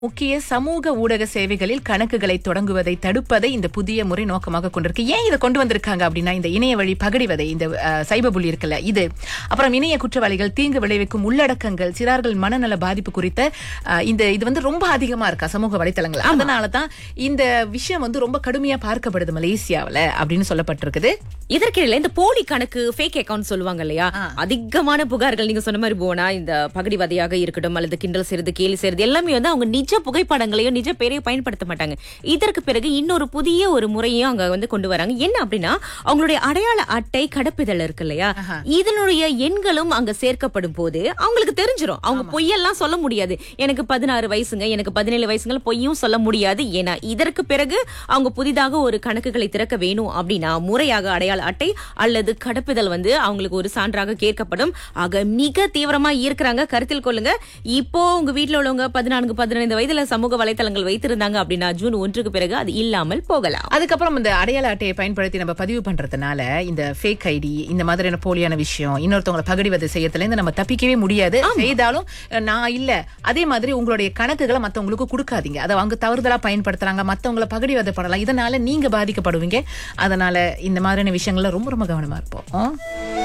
முக்கிய சமூக ஊடக சேவைகளில் கணக்குகளை தொடங்குவதை தடுப்பதை இந்த புதிய முறை நோக்கமாக கொண்டிருக்கு ஏன் இதை கொண்டு வந்திருக்காங்க அப்படின்னா இந்த இணைய வழி பகடிவதை இந்த அஹ், சைபர் புள்ளி இருக்குல்ல இது அப்புறம் இணைய குற்றவாளிகள் தீங்கு விளைவிக்கும் உள்ளடக்கங்கள் சிறார்கள் மனநல பாதிப்பு குறித்த அஹ், இந்த இது வந்து ரொம்ப அதிகமா இருக்கா சமூக வலைத்தளங்கள் அதனால தான் இந்த விஷயம் வந்து ரொம்ப கடுமையா பார்க்கப்படுது மலேசியாவுல அப்படின்னு சொல்லப்பட்டிருக்குது இதற்கிடையில இந்த போலி கணக்கு ஃபேக் அக்கவுண்ட் சொல்லுவாங்க இல்லையா அதிகமான புகார்கள் நீங்க சொன்ன மாதிரி போனா இந்த பகடிவதையாக இருக்கட்டும் அல்லது கிண்டல் செய்யறது கேலி செய்யறது எல்லாமே வந்து அவங்க நிஜ புகைப்படங்களையும் நிஜ பெயரையும் பயன்படுத்த மாட்டாங்க இதற்கு பிறகு இன்னொரு புதிய ஒரு முறையும் அங்க வந்து கொண்டு வராங்க என்ன அப்படின்னா அவங்களுடைய அடையாள அட்டை கடப்பிதழ் இருக்கு இல்லையா இதனுடைய எண்களும் அங்க சேர்க்கப்படும் போது அவங்களுக்கு தெரிஞ்சிரும் அவங்க பொய்யெல்லாம் சொல்ல முடியாது எனக்கு பதினாறு வயசுங்க எனக்கு பதினேழு வயசுங்க பொய்யும் சொல்ல முடியாது ஏன்னா இதற்கு பிறகு அவங்க புதிதாக ஒரு கணக்குகளை திறக்க வேணும் அப்படின்னா முறையாக அடையாள அட்டை அல்லது கடப்பிதழ் வந்து அவங்களுக்கு ஒரு சான்றாக கேட்கப்படும் ஆக மிக தீவிரமா இருக்கிறாங்க கருத்தில் கொள்ளுங்க இப்போ உங்க வீட்ல உள்ளவங்க பதினான்கு பதினைந்து வயதுல சமூக வலைத்தளங்கள் வைத்திருந்தாங்க அப்படின்னா ஜூன் ஒன்றுக்கு பிறகு அது இல்லாமல் போகலாம் அதுக்கப்புறம் இந்த அடையாள அட்டையை பயன்படுத்தி நம்ம பதிவு பண்றதுனால இந்த ஃபேக் ஐடி இந்த மாதிரியான போலியான விஷயம் இன்னொருத்தவங்களை பகடிவதை செய்யறதுல இருந்து நம்ம தப்பிக்கவே முடியாது செய்தாலும் அஹ், நான் இல்ல அதே மாதிரி உங்களுடைய கணக்குகளை மத்தவங்களுக்கு கொடுக்காதீங்க அதை அவங்க தவறுதலா பயன்படுத்துறாங்க மத்தவங்களை பகடிவதை பண்ணலாம் இதனால நீங்க பாதிக்கப்படுவீங்க அதனால இந்த மாதிரியான விஷயங்கள்ல ரொம்ப ரொம்ப கவனமா இருப்போம் ஆ?